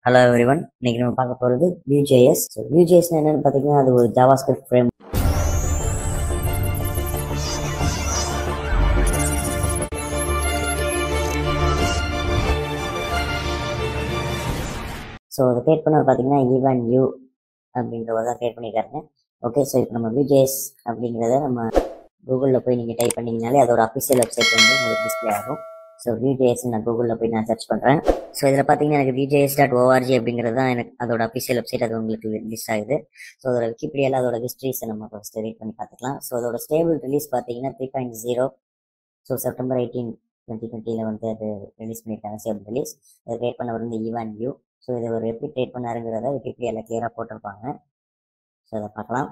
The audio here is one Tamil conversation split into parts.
ஹலோ எவ்ரிவன் இன்னைக்கு நம்ம பார்க்க போகிறது Vue.js ஸோ Vue.js என்னன்னு பார்த்தீங்கன்னா அது ஒரு ஜாவாஸ்கிரிப்ட் ஃப்ரேம் ஸோ அதை கிரியேட் பண்ண பார்த்தீங்கன்னா ஈவன் யூ அப்படின்றத தான் கிரியேட் பண்ணியிருக்காருங்க ஓகே ஸோ இப்போ நம்ம Vue.js அப்படிங்கிறத நம்ம கூகுளில் போய் நீங்கள் டைப் பண்ணீங்கனாலே அதோட அஃபிஷியல் வெப்சைட் வந்து உங்களுக்கு டிஸ்பிளே ஆகும் ஸோ Vue.js நான் கூகுளில் போய் நான் சர்ச் பண்ணுறேன் ஸோ இதில் பார்த்தீங்கன்னா எனக்கு விஜேஎஸ் டாட் ஓஆர்ஜி அப்படிங்கிறது தான் எனக்கு அதோட அஃபிஷியல் வெப்சைட் அது உங்களுக்கு லிஸ்ட் ஆகுது ஸோ அதோட விக்கிபீடியாவில் அதோட ஹிஸ்ட்ரிஸை நம்ம ஃபஸ்ட்டு ரீட் பண்ணி பார்த்துக்கலாம் ஸோ அதோட ஸ்டேபிள் ரிலீஸ் பார்த்தீங்கன்னா three point zero so September eighteen twenty டுவெண்ட்டியில் வந்து அது ரிலீஸ் பண்ணியிருக்காங்க ஸ்டேபிள் ரிலீஸ் அதை கிரியேட் பண்ணவர் வந்து ஈவான் வியூ ஸோ இதை ஒரு எப்படி கிரியேட் பண்ணாருங்கிறத விக்கிபீடியாவில் கிளியராக போட்டிருப்பாங்க ஸோ அதை பார்க்கலாம்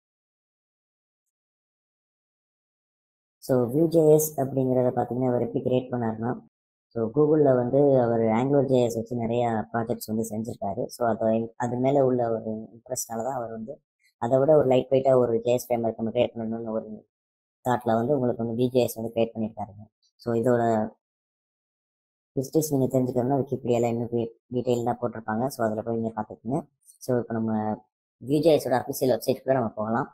ஸோ வியூஜேஎஸ் அப்படிங்கிறத பார்த்தீங்கன்னா அவர் எப்படி கிரியேட் பண்ணாருன்னா ஸோ கூகுளில் வந்து அவர் ஆங்குலர் ஜேஎஸ் வச்சு நிறையா ப்ராஜெக்ட்ஸ் வந்து செஞ்சுருக்காரு ஸோ அதை அது மேலே உள்ள ஒரு இன்ட்ரெஸ்ட்னால தான் அவர் வந்து அதை விட ஒரு லைட் வெயிட்டாக ஒரு ஜேஎஸ் ஃப்ரேம்ஒர்க் நம்ம கிரியேட் பண்ணணும்னு ஒரு தாட்டில் வந்து உங்களுக்கு வந்து விஜேஎஸ் வந்து கிரியேட் பண்ணியிருக்காருங்க ஸோ இதோட ஹிஸ்ட்ரிஸ் நீங்கள் தெரிஞ்சுக்கணும்னா விக்கிபீடியாவில் இன்னும் டீட்டெயிலாக போட்டிருப்பாங்க ஸோ அதில் போய் நீங்கள் பார்த்துக்கோங்க ஸோ இப்போ நம்ம விஜேஎஸோட அஃபிஷியல் வெப்சைட்டுக்குள்ளே நம்ம போகலாம்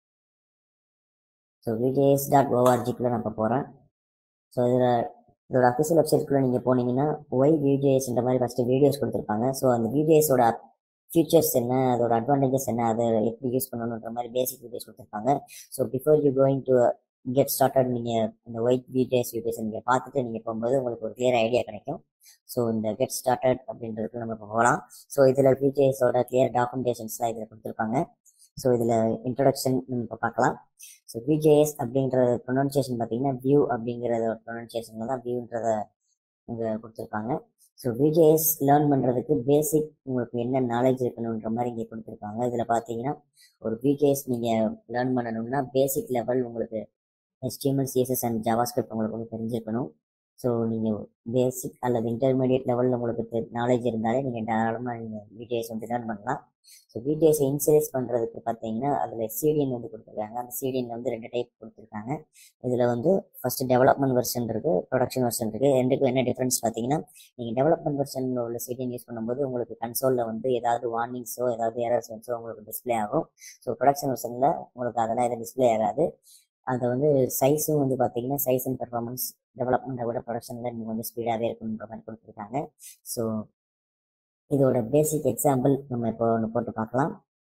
ஸோ விஜேஎஸ் டாட் ஓஆர்ஜிக்குள்ளே நான் இப்போ போகிறேன் ஸோ இதில் இதோட அஃபிஷியல் வெப்சைட்குள்ளே நீங்கள் போனீங்கன்னா ஒய் விஜேஎஸ் இந்த மாதிரி ஃபஸ்ட்டு வீடியோஸ் கொடுத்துருப்பாங்க ஸோ அந்த விஜேஎஸோட ஃபீச்சர்ஸ் என்ன அதோட அட்வான்டேஜஸ் என்ன அதை எப்படி யூஸ் பண்ணணுன்ற மாதிரி பேசிக் வீடியோஸ் கொடுத்துருப்பாங்க so before you going to get started நீங்கள் இந்த ஒயிட் விஜேஎஸ் வீடியோஸ் நீங்கள் பார்த்துட்டு நீங்கள் போகும்போது உங்களுக்கு ஒரு கிளியர் ஐடியா கிடைக்கும் ஸோ இந்த கெட் ஸ்டார்டட் அப்படின்றதுக்கு நம்ம இப்போ போகலாம் ஸோ இதில் விஜேஎஸோட கிளியர் டாக்குமெண்டேஷன்ஸ்லாம் இதில் கொடுத்துருப்பாங்க ஸோ இதில் இன்ட்ரடக்ஷன் நம்ம இப்போ பார்க்கலாம் ஸோ விஜேஎஸ் அப்படின்ற ப்ரொனன்சியேஷன் பார்த்தீங்கன்னா வியூ அப்படிங்கிறத ப்ரொனன்சியேஷனில் தான் வியூன்றத இங்கே கொடுத்துருப்பாங்க ஸோ விஜேஎஸ் லேர்ன் பண்ணுறதுக்கு பேசிக் உங்களுக்கு என்ன நாலேஜ் இருக்கணுன்ற மாதிரி இங்கே கொடுத்துருக்காங்க இதில் பார்த்தீங்கன்னா ஒரு விஜேஎஸ் நீங்கள் லேர்ன் பண்ணணும்னா பேசிக் லெவல் உங்களுக்கு HTML சிஎஸ்எஸ் அண்ட் ஜாவாஸ்கிரிப்ட் உங்களுக்கு வந்து தெரிஞ்சிருக்கணும் ஸோ நீங்கள் பேசிக் அல்லது இன்டர்மீடியட் லெவலில் உங்களுக்கு நாலேஜ் இருந்தாலே நீங்கள் தாராளமாக நீங்கள் விஜேஎஸ் வந்து லேர்ன் பண்ணலாம் ஸோ விஜேஎஸ் இன்சூரன்ஸ் பண்ணுறதுக்கு பார்த்தீங்கன்னா அதில் சிடிஎன் வந்து கொடுத்துருக்காங்க அந்த சிடிஎன் வந்து ரெண்டு டைப் கொடுத்துருக்காங்க இதில் வந்து ஃபஸ்ட்டு டெவலப்மெண்ட் வெர்ஷன் இருக்குது ப்ரொடக்ஷன் வெர்ஷன் இருக்குது ரெண்டுக்கும் என்ன டிஃப்ரென்ஸ் பார்த்தீங்கன்னா நீங்கள் டெவலப்மெண்ட் வெர்ஷனில் உள்ள சிடிஎன் யூஸ் பண்ணும்போது உங்களுக்கு கன்சோலில் வந்து ஏதாவது வார்னிங்ஸோ ஏதாவது எரர்ஸ் வச்சோ உங்களுக்கு டிஸ்பிளே ஆகும் ஸோ ப்ரொடக்ஷன் வெர்ஷனில் உங்களுக்கு அதெல்லாம் எதுவும் டிஸ்பிளே ஆகாது அதை வந்து சைஸும் வந்து பார்த்தீங்கன்னா சைஸ் அண்ட் பெர்ஃபார்மன்ஸ் டெவலப்மெண்ட்டை விட ப்ரொடக்ஷனில் நீங்கள் கொஞ்சம் ஸ்பீடாகவே இருக்குன்ற மாதிரி கொடுத்துருக்காங்க ஸோ இதோட பேசிக் எக்ஸாம்பிள் நம்ம இப்போ ஒன்று போட்டு பார்க்கலாம்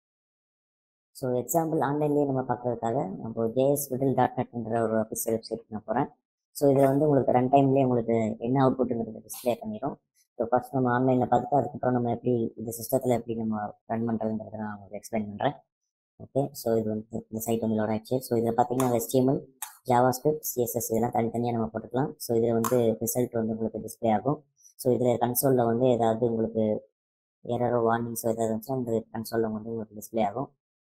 ஸோ எக்ஸாம்பிள் ஆன்லைன்லேயே நம்ம பார்க்கறதுக்காக நம்ம ஜேஎஸ் விடில் டாட் நெட்ன்ற ஒரு அஃபிஷியல் வெப்சைட் நான் போகிறேன் ஸோ இதில் வந்து உங்களுக்கு ரன் டைம்லேயே உங்களுக்கு என்ன அவுட்புட்டுங்கிறது டிஸ்பிளே பண்ணிடும் ஸோ ஃபஸ்ட் நம்ம ஆன்லைனில் பார்த்துட்டு அதுக்கப்புறம் நம்ம எப்படி இந்த சிஸ்டத்தில் எப்படி நம்ம ரன் பண்ணுறதுங்கிறத நான் உங்களுக்கு எக்ஸ்பிளைன் பண்ணுறேன் ஓகே ஸோ இது வந்து இந்த சைட் வந்து லோட் ஆயிடுச்சு ஸோ இதில் பார்த்தீங்கன்னா HTML ஜாவாஸ்கிரிப்ட் சிஎஸ்எஸ் இதெல்லாம் தனித்தனியாக நம்ம போட்டுக்கலாம் ஸோ இதில் வந்து ரிசல்ட் வந்து உங்களுக்கு டிஸ்பிளே ஆகும் ஸோ இதில் கன்சோலில் வந்து ஏதாவது உங்களுக்கு எரரோ வார்னிங்ஸோ ஏதாவது இருந்துச்சுன்னா இந்த கன்சோலில் வந்து உங்களுக்கு டிஸ்பிளே ஆகும்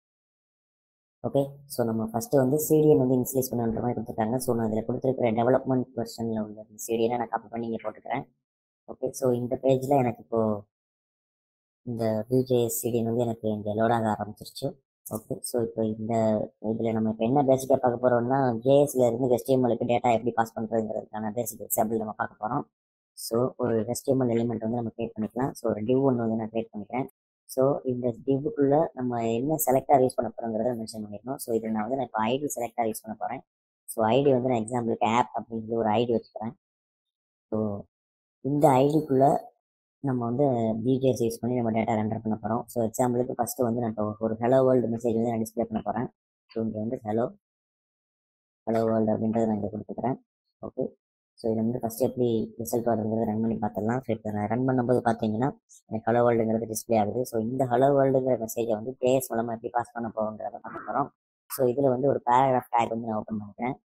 ஓகே ஸோ நம்ம ஃபஸ்ட்டு வந்து சிடிஎன் வந்து இன்ஸ்டலைஸ் பண்ணுன்ற மாதிரி கொடுத்துருக்காங்க ஸோ நான் அதில் கொடுத்துருக்கிற டெவலப்மெண்ட் வெர்ஷனில் உள்ள இந்த சிடிஎனை நான் காப்பி பண்ணி இங்கே போட்டுக்கிறேன் ஓகே ஸோ இந்த பேஜில் எனக்கு இப்போது இந்த விஜேஎஸ் சிடிஎன் வந்து எனக்கு இங்கே லோட் ஆக ஆரம்பிச்சிருச்சு ஓகே ஸோ இப்போ இந்த இதில் நம்ம இப்போ என்ன பேசிக்காக பார்க்க போகிறோம்னா ஜேஎஸ்ல இருந்து HTML-க்கு டேட்டா எப்படி பாஸ் பண்ணுறதுங்கிறதுக்கான பேசிக் எக்ஸாம்பிள் நம்ம பார்க்க போகிறோம் ஸோ ஒரு HTML எலிமெண்ட் வந்து நம்ம கிரியேட் பண்ணிக்கலாம் ஸோ ஒரு டிவ் ஒன்று வந்து நான் கிரியேட் பண்ணிக்கிறேன் ஸோ இந்த டிவ்வுக்குள்ளே நம்ம என்ன செலக்டாக யூஸ் பண்ண போகிறோங்கிறத மென்ஷன் பண்ணிடணும் ஸோ இதில் நான் வந்து நான் இப்போ ஐடி செலக்டாக யூஸ் பண்ண போகிறேன் ஸோ ஐடி வந்து நான் எக்ஸாம்பிளுக்கு ஆப் அப்படிங்கிறது ஒரு ஐடி வச்சுக்கிறேன் ஸோ இந்த ஐடிக்குள்ளே நம்ம வந்து பிஜேஸ் யூஸ் பண்ணி நம்ம டேட்டா ரெண்டர் பண்ண போகிறோம் ஸோ எக்ஸாம்பிளுக்கு ஃபஸ்ட்டு வந்து நான் இப்போ ஒரு ஹலோ வேர்ல்டு மெசேஜ் வந்து நான் டிஸ்பிளே பண்ண போகிறேன் ஸோ இங்கே வந்து ஹலோ ஹலோ வேர்ல்டு அப்படின்றத நான் இங்கே கொடுத்துக்கிறேன் ஓகே ஸோ இதை வந்து ஃபஸ்ட்டு எப்படி ரிசல்ட் வருதுங்கிறத ரன் பண்ணி பார்த்துடலாம் ஸோ இப்போ நான் ரன் பண்ணும்போது பார்த்தீங்கன்னா எனக்கு ஹலோ வேர்ல்டுங்கிறது டிஸ்பிளே ஆகுது ஸோ இந்த ஹலோ வேர்ல்டுங்கிற மெசேஜை வந்து ஜேஎஸ் மூலமாக எப்படி பாஸ் பண்ண போகிறோங்கிறத பார்க்க போகிறோம் ஸோ இதில் வந்து ஒரு பேராகிராஃப் டேக் வந்து நான் ஓப்பன் பண்ணிக்கிறேன்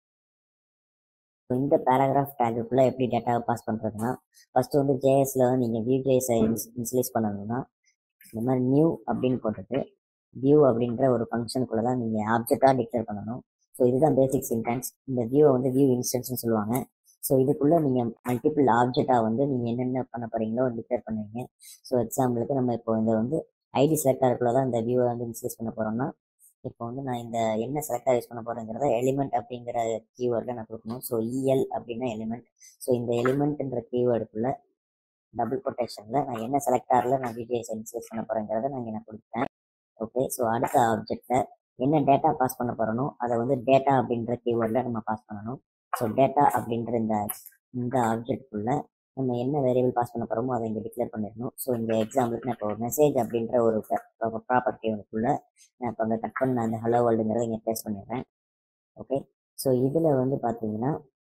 ஸோ இந்த பேராகிராஃப் டேக்குள்ளே எப்படி டேட்டாவை பாஸ் பண்ணுறதுன்னா ஃபஸ்ட்டு வந்து ஜேஎஸில் வந்து நீங்கள் வியூ ஜேஎஸை இன்ஸ் இன்ஸ்லைஸ் பண்ணணும்னா இந்த மாதிரி நியூ அப்படின்னு போட்டுட்டு வியூ அப்படின்ற ஒரு ஃபங்க்ஷனுக்குள்ளே தான் நீங்கள் ஆப்ஜெக்டாக டிக்ளேர் பண்ணணும் ஸோ இதுதான் பேசிக் சின்டாக்ஸ் இந்த வியூவை வந்து வியூ இன்ஸ்டன்ஸ்னு சொல்லுவாங்க ஸோ இதுக்குள்ளே நீங்கள் மல்டிபிள் ஆப்ஜெக்டாக வந்து நீங்கள் என்னென்ன பண்ண போகிறீங்களோ டிக்ளேர் பண்ணுவீங்க ஸோ எக்ஸாம்பிளுக்கு நம்ம இப்போ இந்த வந்து ஐடி செலக்ட் ஆகிறக்குள்ள தான் இந்த வியூவை வந்து இன்ஸ்லைஸ் பண்ண போகிறோம்னா இப்போ வந்து நான் இந்த என்ன செலக்டாக யூஸ் பண்ண போகிறேங்கிறத எலிமெண்ட் அப்படிங்கிற கீவேர்டில் நான் கொடுக்கணும் ஸோ இஎல் அப்படின்னா எலிமெண்ட் ஸோ இந்த எலிமெண்ட்ன்ற கீவேர்டுக்குள்ளே டபுள் கொட்டேஷனில் நான் என்ன செலக்டாரில் நான் விஜிஎஸ் இன்சர்ட் பண்ண போகிறேங்கிறத நான் இங்கே நான் கொடுத்தேன் ஓகே ஸோ அடுத்த ஆப்ஜெக்டில் என்ன டேட்டா பாஸ் பண்ண போகிறனோ அதை வந்து டேட்டா அப்படின்ற கீவேர்டில் நம்ம பாஸ் பண்ணணும் ஸோ டேட்டா அப்படின்ற இந்த இந்த ஆப்ஜெக்ட்குள்ளே நம்ம என்ன வேரியபிள் பாஸ் பண்ண போகிறோமோ அதை இங்கே டிக்ளேர் பண்ணிடணும் ஸோ இந்த எக்ஸாம்பிளுக்கு நான் இப்போ மெசேஜ் அப்படின்ற ஒரு ப்ராப்பர்ட்டி ஒன்றுக்குள்ளே நான் இப்போ அங்கே கட் பண்ண அந்த ஹலோ வேர்ல்டுங்கிறத இங்கே ப்ளேஸ் பண்ணிடுறேன் ஓகே ஸோ இதில் வந்து பார்த்தீங்கன்னா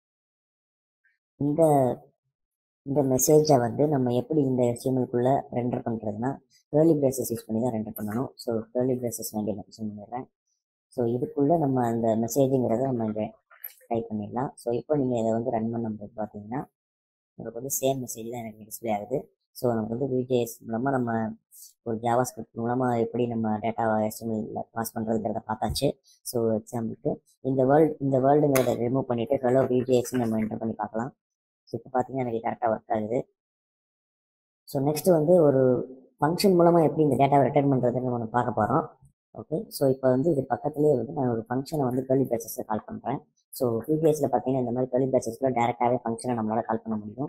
இந்த இந்த மெசேஜை வந்து நம்ம எப்படி இந்த HTML-க்குள்ளே ரெண்டர் பண்ணுறதுனா கேர்லி பிரேசஸ் யூஸ் பண்ணி தான் ரெண்டர் பண்ணணும் ஸோ கேர்லி பிரேசஸ் நான் இங்கே மென்ஷன் பண்ணிடுறேன் ஸோ இதுக்குள்ளே நம்ம அந்த மெசேஜுங்கிறத நம்ம இங்கே டைப் பண்ணிடலாம் ஸோ இப்போ நீங்கள் இதை வந்து ரன் பண்ணும்போது பார்த்தீங்கன்னா உங்களுக்கு வந்து சேம் மெசேஜ் தான் எனக்கு டிஸ்பிளே ஆகுது ஸோ நமக்கு வந்து விஜேஎஸ் மூலமாக நம்ம ஒரு ஜாவா ஸ்கிரிப்ட் மூலமாக எப்படி நம்ம டேட்டாவை எஸ்டிஎம்எல்ல பாஸ் பண்ணுறதுங்கிறத பார்த்தாச்சு ஸோ எக்ஸாம்பிளுக்கு இந்த வேர்ல்டு இந்த வேர்ல்டுங்கிறத ரிமூவ் பண்ணிவிட்டு ஹலோ விஜேஎஸ் நம்ம என்டர் பண்ணி பார்க்கலாம் ஸோ இப்போ பார்த்தீங்கன்னா எனக்கு கரெக்டாக ஒர்க் ஆகுது ஸோ நெக்ஸ்ட்டு வந்து ஒரு ஃபங்க்ஷன் மூலமாக எப்படி இந்த டேட்டாவை ரிட்டர்ன் பண்ணுறதுன்னு நம்ம பார்க்க போகிறோம் ஓகே ஸோ இப்போ வந்து இது பக்கத்துலேயே வந்து நான் ஒரு ஃபங்க்ஷனை வந்து கர்லி பேசஸில் கால் பண்ணுறேன் ஸோ பிபிஎஸ்ல பார்த்தீங்கன்னா இந்த மாதிரி கர்லி பேசஸில் டேரெக்டாகவே ஃபங்க்ஷனை நம்மளால் கால் பண்ண முடியும்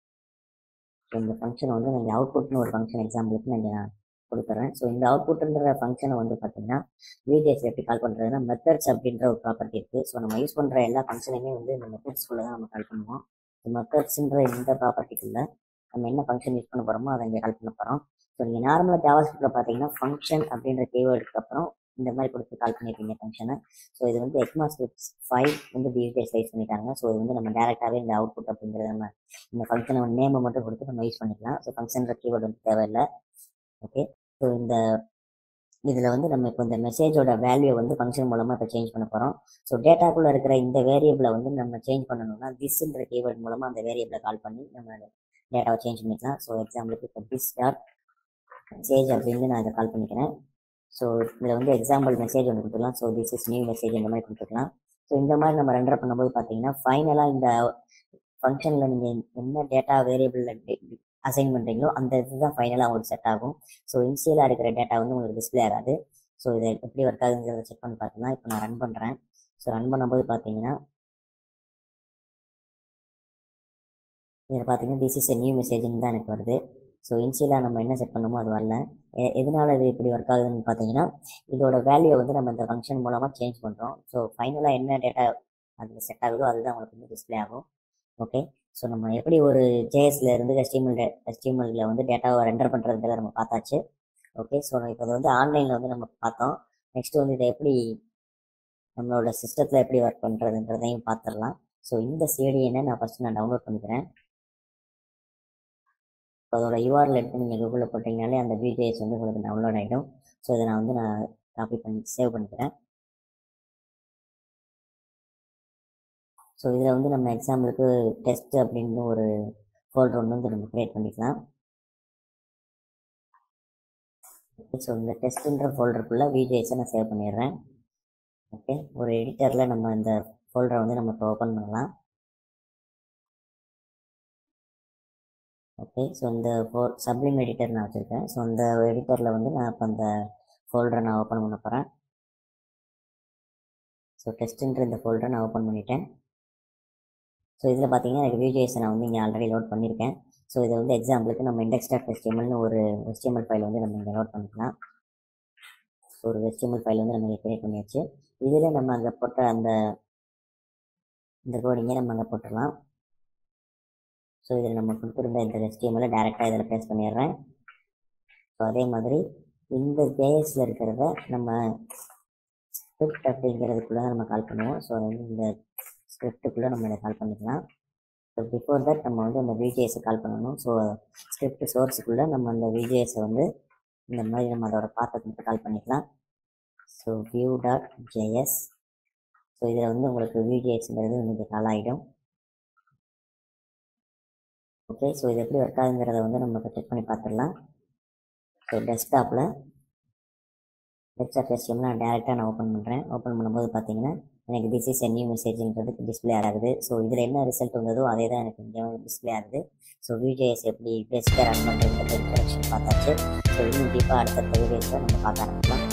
ஸோ இந்த ஃபங்க்ஷனை வந்து நீங்கள் அவுட்புட்னு ஒரு ஃபங்க்ஷன் எக்ஸாம்பிளுக்கு நான் நான் கொடுக்குறேன் ஸோ இந்த அவுட்புட்ன்ற ஃபங்க்ஷனை வந்து பார்த்தீங்கன்னா விஜேஎஸ் எப்படி கால் பண்ணுறதுன்னா மெத்தட்ஸ் அப்படின்ற ஒரு ப்ராப்பர்ட்டி இருக்குது ஸோ நம்ம யூஸ் பண்ணுற எல்லா ஃபங்க்ஷனையுமே வந்து இந்த மெத்தட்ஸ்குள்ளே தான் நம்ம கால் பண்ணுவோம் மெத்தட்ஸ்ன்ற இந்த ப்ராப்பர்ட்டிக்குள்ளே நம்ம என்ன ஃபங்க்ஷன் யூஸ் பண்ண போகிறோமோ அதை இங்கே கால் பண்ண போகிறோம் ஸோ நீங்கள் நார்மலாக ஜாவாஸ்கிரிப்டில் பார்த்தீங்கன்னா ஃபங்க்ஷன் அப்படின்ற கீவேர்டுக்கு அப்புறம் இந்த மாதிரி கொடுத்து கால் பண்ணியிருக்கீங்க ஃபங்க்ஷனை ஸோ இது வந்து எக்மாஸ்கிரிப்ட் ஃபைவ் வந்து டிஜிட்டல் சைஸ் பண்ணிட்டாங்க ஸோ இது வந்து நம்ம டேரெக்டாகவே இந்த அவுட்புட் அப்படிங்கிறத நம்ம இந்த ஃபங்க்ஷனை நேமை மட்டும் கொடுத்து நம்ம யூஸ் பண்ணிக்கலாம் ஸோ ஃபங்க்ஷன்ற கீவேர்டு வந்து தேவையில்லை ஓகே ஸோ இந்த இதில் வந்து நம்ம இப்போ இந்த மெசேஜோட வேல்யூ வந்து ஃபங்க்ஷன் மூலமாக இப்போ சேஞ்ச் பண்ண போகிறோம் ஸோ டேட்டாக்குள்ளே இருக்கிற இந்த வேரியபிளை வந்து நம்ம சேஞ்ச் பண்ணணும்னா திஸ்ன்ற கீவேர்ட் மூலமாக அந்த வேரியபிளை கால் பண்ணி நம்ம டேட்டாவை சேஞ்ச் பண்ணிக்கலாம் ஸோ எக்ஸாம்பிளுக்கு இப்போ திஸ் டாட் மெசேஜ் அப்படின்னு நான் இதை கால் பண்ணிக்கிறேன் ஸோ இதில் வந்து எக்ஸாம்பிள் மெசேஜ் ஒன்று கொடுத்துக்கலாம் so this is new message இந்த மாதிரி கொடுத்துக்கலாம் ஸோ இந்த மாதிரி நம்ம ரெண்டர் பண்ணும்போது பார்த்தீங்கன்னா ஃபைனலாக இந்த ஃபங்க்ஷனில் நீங்கள் என்ன டேட்டா வேரியபிளில் அசைன் பண்ணுறீங்களோ அந்த இதுதான் ஃபைனலாக உங்களுக்கு செட் ஆகும் ஸோ இனிஷியலாக இருக்கிற டேட்டா வந்து உங்களுக்கு டிஸ்பிளே ஆகாது ஸோ இதை எப்படி ஒர்க் ஆகுதுங்கிறத செக் பண்ணி பார்த்தீங்கன்னா இப்போ நான் ரன் பண்ணுறேன் ஸோ ரன் பண்ணும்போது பார்த்தீங்கன்னா இதில் பார்த்தீங்கன்னா திஸ் இஸ் எ நியூ மெசேஜ்னு தான் எனக்கு வருது ஸோ இனிஷியலாக நம்ம என்ன செட் பண்ணமோ அது வரல எ- எதனால இது இப்படி ஒர்க் ஆகுதுன்னு பார்த்தீங்கன்னா இதோட வேல்யூ வந்து நம்ம இந்த ஃபங்க்ஷன் மூலமாக சேஞ்ச் பண்ணுறோம் ஸோ ஃபைனலாக என்ன டேட்டா அதில் செட் ஆகுதோ அதுதான் உங்களுக்கு வந்து டிஸ்பிளே ஆகும் ஓகே ஸோ நம்ம எப்படி ஒரு ஜேஎஸ்ல இருந்து HTML HTML-ல வந்து டேட்டாவை ரெண்டர் பண்ணுறதுங்கிறத நம்ம பார்த்தாச்சு ஓகே ஸோ இப்போ இது வந்து ஆன்லைனில் வந்து நம்ம பார்த்தோம் நெக்ஸ்ட் வந்து இதை எப்படி நம்மளோட சிஸ்டத்தில் எப்படி ஒர்க் பண்ணுறதுங்கிறதையும் பார்த்துடலாம் ஸோ இந்த சிடிஎனை நான் ஃபஸ்ட்டு நான் டவுன்லோட் பண்ணிக்கிறேன் ஸோ அதோட யூஆர்எல் எடுத்து நீங்கள் கூகுளில் போட்டிங்கனாலே அந்த விஜேஎஸ் வந்து உங்களுக்கு டவுன்லோட் ஆகிடும் ஸோ இதை நான் வந்து நான் காப்பி பண்ணி சேவ் பண்ணிக்கிறேன் ஸோ இதில் வந்து நம்ம எக்ஸாம்பிளுக்கு டெஸ்ட் அப்படின்னு ஒரு ஃபோல்டர் ஒன்று வந்து நம்ம க்ரியேட் பண்ணிக்கலாம் ஸோ இந்த டெஸ்ட்டுன்ற ஃபோல்டருக்குள்ளே விஜேஎஸை நான் சேவ் பண்ணிடுறேன் ஓகே ஒரு எடிட்டரில் நம்ம இந்த ஃபோல்டரை வந்து நம்ம இப்போ ஓப்பன் பண்ணலாம் ஓகே ஸோ இந்த ஃபோ சப்ளிம் எடிட்டர் நான் வச்சுருக்கேன் ஸோ இந்த எடிட்டரில் வந்து நான் இப்போ அந்த ஃபோல்டரை நான் ஓப்பன் பண்ண போகிறேன் ஸோ டெஸ்ட்டுன்ற இந்த ஃபோல்டரை நான் ஓப்பன் பண்ணிட்டேன் ஸோ இதில் பார்த்தீங்கன்னா எனக்கு விஜேஎஸை நான் வந்து இங்கே ஆல்ரெடி லோட் பண்ணியிருக்கேன் ஸோ இதை வந்து எக்ஸாம்பிளுக்கு நம்ம இண்டெக்ஸ் டாட் HTML-னு ஒரு HTML ஃபைல் வந்து நம்ம இங்கே லோட் பண்ணிக்கலாம் ஒரு HTML ஃபைல் வந்து நம்ம இங்கே கிரியேட் பண்ணியாச்சு இதில் நம்ம அங்கே போட்ட அந்த இந்த கோடிங்கை நம்ம அங்கே போட்டுடலாம் ஸோ இதில் நம்ம கொடுத்துருந்த இந்த HTML-ஐ டேரெக்டாக இதில் ப்ளேஸ் பண்ணிடுறேன் ஸோ அதே மாதிரி இந்த ஜேஎஸில் இருக்கிறத நம்ம ஸ்கிரிப்ட் அப்படிங்கிறதுக்குள்ளே நம்ம கால் பண்ணுவோம் ஸோ வந்து இந்த ஸ்கிரிப்டுக்குள்ளே நம்ம இதை கால் பண்ணிக்கலாம் ஸோ பிஃபோர் தட் நம்ம வந்து அந்த விஜேஎஸை கால் பண்ணணும் ஸோ ஸ்கிரிப்ட் சோர்ஸுக்குள்ளே நம்ம அந்த விஜேஎஸை வந்து இந்த மாதிரி நம்ம அதோட பாத்தை மட்டும் கால் பண்ணிக்கலாம் so view dot JS so இதில் வந்து உங்களுக்கு விஜேஎஸ்ங்கிறது உங்களுக்கு கால் ஆகிடும் ஓகே ஸோ இது எப்படி ஒர்க் ஆகுங்கிறத வந்து நம்ம இப்போ செக் பண்ணி பார்த்துடலாம் ஸோ டெஸ்க்டாப்பில் டெஸ்க்டாப் HTML நான் டேரெக்டாக நான் ஓப்பன் பண்ணுறேன் ஓப்பன் பண்ணும்போது பார்த்தீங்கன்னா எனக்கு திஸ் இஸ் எ நியூ மெசேஜ்ன்றது டிஸ்பிளே ஆகுது ஸோ இதில் என்ன ரிசல்ட் வந்ததோ அதே தான் எனக்கு இங்கே டிஸ்பிளே ஆகுது ஸோ விஜேஎஸ் எப்படி பேசிக்காக ரன் பண்ணுறது இன்ட்ரடக்ஷன் பார்த்தாச்சு ஸோ இன்னும் டீப்பாக அடுத்தடுத்த வீடியோஸில் நம்ம பார்க்க ஆரம்பிக்கலாம்